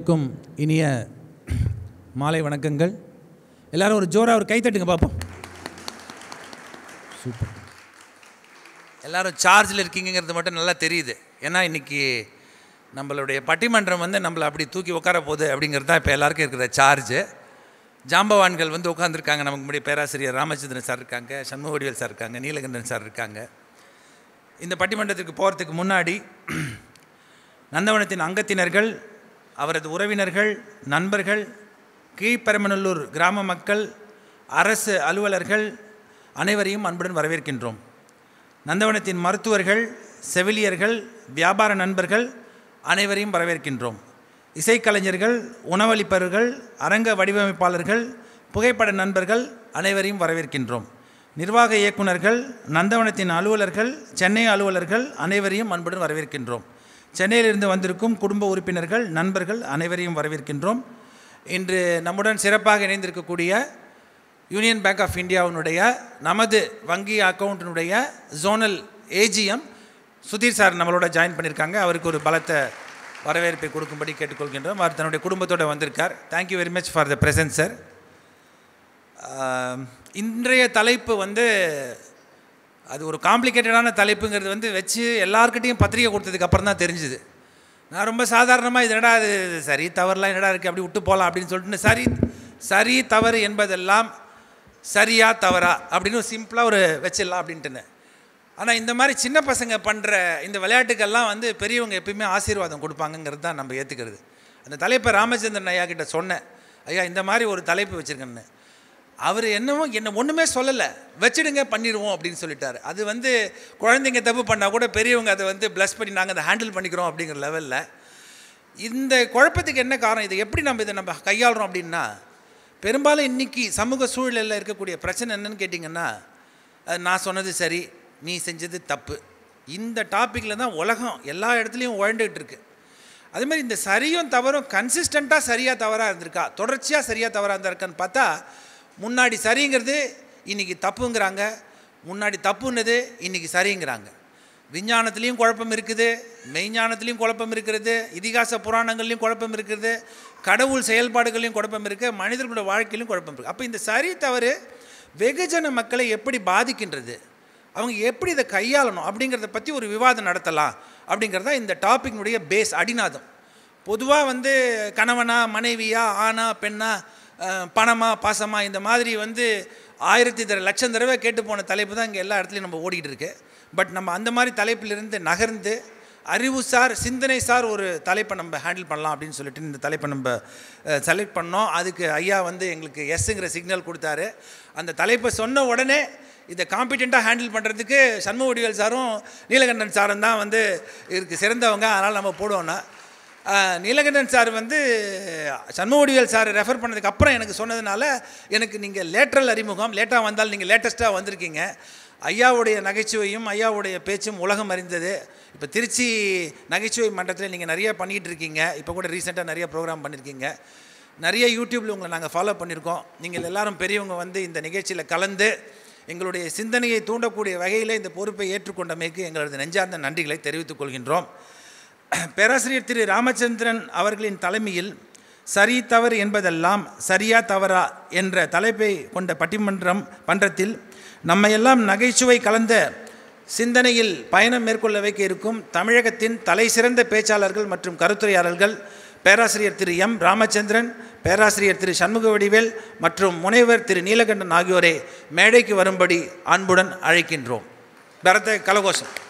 அனைவருக்கும் இனிய மாலை வணக்கங்கள் எல்லாரும் ஒரு ஜோராக ஒரு கைத்தட்டுங்க பார்ப்போம் சூப்பர் எல்லாரும் சார்ஜில் இருக்கீங்கிறது மட்டும் நல்லா தெரியுது ஏன்னா இன்னைக்கு நம்மளுடைய பட்டிமன்றம் வந்து நம்மளை அப்படி தூக்கி உட்கார போகுது அப்படிங்கிறது தான் இப்போ எல்லாருக்கும் இருக்கிற சார்ஜு ஜாம்பவான்கள் வந்து உட்காந்துருக்காங்க நமக்கு முன்னாடி பேராசிரியர் ராமச்சந்திரன் சார் இருக்காங்க சண்முகவடிவேல் சார் இருக்காங்க நீலகண்டன் சார் இருக்காங்க இந்த பட்டிமன்றத்துக்கு போகிறதுக்கு முன்னாடி நந்தவனத்தின் அங்கத்தினர்கள் அவரது உறவினர்கள் நண்பர்கள் கீழ்பெருமநல்லூர் கிராம மக்கள் அரசு அலுவலர்கள் அனைவரையும் அன்புடன் வரவேற்கின்றோம் நந்தவனத்தின் மருத்துவர்கள் செவிலியர்கள் வியாபார நண்பர்கள் அனைவரையும் வரவேற்கின்றோம் இசைக்கலைஞர்கள் உணவளிப்பவர்கள் அரங்க வடிவமைப்பாளர்கள் புகைப்பட நண்பர்கள் அனைவரையும் வரவேற்கின்றோம் நிர்வாக இயக்குனர்கள் நந்தவனத்தின் அலுவலர்கள் சென்னை அலுவலர்கள் அனைவரையும் அன்புடன் வரவேற்கின்றோம் சென்னையிலிருந்து வந்திருக்கும் குடும்ப உறுப்பினர்கள் நண்பர்கள் அனைவரையும் வரவேற்கின்றோம் இன்று நம்முடன் சிறப்பாக இணைந்திருக்கக்கூடிய யூனியன் பேங்க் ஆஃப் இந்தியாவினுடைய நமது வங்கி அக்கௌண்ட்டினுடைய ஜோனல் ஏஜிஎம் சுதீர் சார் நம்மளோட ஜாயின் பண்ணியிருக்காங்க அவருக்கு ஒரு பலத்த வரவேற்பை கொடுக்கும்படி கேட்டுக்கொள்கின்றோம் அவர் தன்னுடைய குடும்பத்தோடு வந்திருக்கார் thank you very much for the presence sir இன்றைய தலைப்பு வந்து அது ஒரு காம்ப்ளிகேட்டடான தலைப்புங்கிறது வந்து வச்சு எல்லாருக்கிட்டையும் பத்திரிக்கை கொடுத்ததுக்கு அப்புறம் தான் தெரிஞ்சுது நான் ரொம்ப சாதாரணமாக இது என்னடா அது சரி தவறுலாம் என்னடா இருக்குது அப்படி விட்டு போகலாம் அப்படின்னு சொல்லிட்டு சரி சரி தவறு என்பதெல்லாம் சரியா தவறா அப்படின்னு சிம்பிளாக ஒரு வச்சிடலாம் அப்படின்ட்டுன்னு ஆனால் இந்த மாதிரி சின்ன பசங்க பண்ணுற இந்த விளையாட்டுக்கெல்லாம் வந்து பெரியவங்க எப்பயுமே ஆசீர்வாதம் கொடுப்பாங்கங்கிறது தான் நம்ம ஏற்றுக்கிறது அந்த தலைப்பை ராமச்சந்திரன் ஐயா கிட்ட சொன்னேன் ஐயா இந்த மாதிரி ஒரு தலைப்பு வச்சுருக்கேன்னு அவர் என்னவோ என்ன ஒன்றுமே சொல்லலை வச்சிடுங்க பண்ணிடுவோம் அப்படின்னு சொல்லிட்டாரு அது வந்து குழந்தைங்க தப்பு பண்ணால் கூட பெரியவங்க அதை வந்து ப்ளஸ் பண்ணி நாங்கள் அதை ஹேண்டில் பண்ணிக்கிறோம் அப்படிங்கிற லெவலில் இந்த குழப்பத்துக்கு என்ன காரணம் இதை எப்படி நம்ம இதை நம்ம கையாளுறோம் அப்படின்னா பெரும்பாலும் இன்றைக்கி சமூக சூழலில் இருக்கக்கூடிய பிரச்சனை என்னன்னு கேட்டிங்கன்னா அது நான் சொன்னது சரி நீ செஞ்சது தப்பு இந்த டாப்பிக்கில் தான் உலகம் எல்லா இடத்துலையும் உழண்டுகிட்டு இருக்கு அதே மாதிரி இந்த சரியும் தவறும் கன்சிஸ்டண்ட்டாக சரியாக தவறாக இருந்திருக்கா தொடர்ச்சியாக சரியாக தவறாக இருந்திருக்கான்னு பார்த்தா முன்னாடி சரிங்கிறது இன்றைக்கி தப்புங்கிறாங்க முன்னாடி தப்புன்னது இன்றைக்கி சரிங்கிறாங்க விஞ்ஞானத்துலேயும் குழப்பம் இருக்குது மெய்ஞானத்துலேயும் குழப்பம் இருக்கிறது இதிகாச புராணங்கள்லையும் குழப்பம் இருக்கிறது கடவுள் செயல்பாடுகளையும் குழப்பம் இருக்குது மனிதர்களோட வாழ்க்கையிலும் குழப்பம் இருக்குது அப்போ இந்த சரி தவறு வெகுஜன மக்களை எப்படி பாதிக்கின்றது அவங்க எப்படி இதை கையாளணும் அப்படிங்கிறத பற்றி ஒரு விவாதம் நடத்தலாம் அப்படிங்கிறதா இந்த டாப்பிக்னுடைய பேஸ் அடிநாதம் பொதுவாக வந்து கணவனா மனைவியா ஆணா பெண்ணா அஹ், பணமா பாசமா இந்த மாதிரி வந்து ஆயிரத்தி தர லட்சம் தடவை கேட்டு போன தலைப்பு தான் இங்கே எல்லா இடத்துலையும் நம்ம ஓடிக்கிட்டு இருக்கு பட் நம்ம அந்த மாதிரி தலைப்பிலிருந்து நகர்ந்து அறிவுசார் சிந்தனை சார் ஒரு தலைப்பை நம்ம ஹேண்டில் பண்ணலாம் அப்படின்னு சொல்லிட்டு இந்த தலைப்பை நம்ம செலக்ட் பண்ணோம் அதுக்கு ஐயா வந்து எங்களுக்கு எஸ்ஸுங்கிற சிக்னல் கொடுத்தாரு அந்த தலைப்பை சொன்ன உடனே இதை காம்பிடெண்ட்டாக ஹேண்டில் பண்ணுறதுக்கு சண்முக வடிவேல் சாரும் நீலகண்டன் சாரும் தான் வந்து இதுக்கு சிறந்தவங்க அதனால் நம்ம போடுவோம்னா ஆஹ், நீலகண்டன் சார் வந்து சண்முகவடிவேல் சார் ரெஃபர் பண்ணதுக்கு அப்புறம் எனக்கு சொன்னதுனால எனக்கு நீங்கள் லேட்ரல் அறிமுகம் லேட்டாக வந்தால் நீங்கள் லேட்டஸ்ட்டாக வந்திருக்கீங்க ஐயாவுடைய நகைச்சுவையும் ஐயாவுடைய பேச்சும் உலகம் அறிந்தது இப்போ திருச்சி நகைச்சுவை மன்றத்தில் நீங்கள் நிறைய பண்ணிகிட்டு இருக்கீங்க இப்போ கூட ரீசெண்டாக நிறைய ப்ரோக்ராம் பண்ணியிருக்கீங்க நிறைய யூடியூப்பில் உங்களை நாங்கள் ஃபாலோ பண்ணியிருக்கோம் நீங்கள் எல்லாரும் பெரியவங்க வந்து இந்த நிகழ்ச்சியில் கலந்து எங்களுடைய சிந்தனையை தூண்டக்கூடிய வகையில் இந்த பொறுப்பை ஏற்றுக்கொண்டமைக்கு எங்களது நெஞ்சார்ந்த நன்றிகளை தெரிவித்துக் கொள்கின்றோம் பேராசிரியர் திரு ராமச்சந்திரன் அவர்களின் தலைமையில் சரி தவறு என்பதெல்லாம் சரியா தவறா என்ற தலைப்பை கொண்ட பட்டிமன்றம் பன்றத்தில் நம்மையெல்லாம் நகைச்சுவை கலந்த சிந்தனையில் பயணம் மேற்கொள்ள வைக்க இருக்கும் தமிழகத்தின் தலைசிறந்த பேச்சாளர்கள் மற்றும் கருத்துரையாளர்கள் பேராசிரியர் திரு எம் ராமச்சந்திரன் பேராசிரியர் திரு சண்முக வடிவேல் மற்றும் முனைவர் திரு நீலகண்டன் ஆகியோரை மேடைக்கு வரும்படி அன்புடன் அழைக்கின்றோம் பரத கலகோஷம்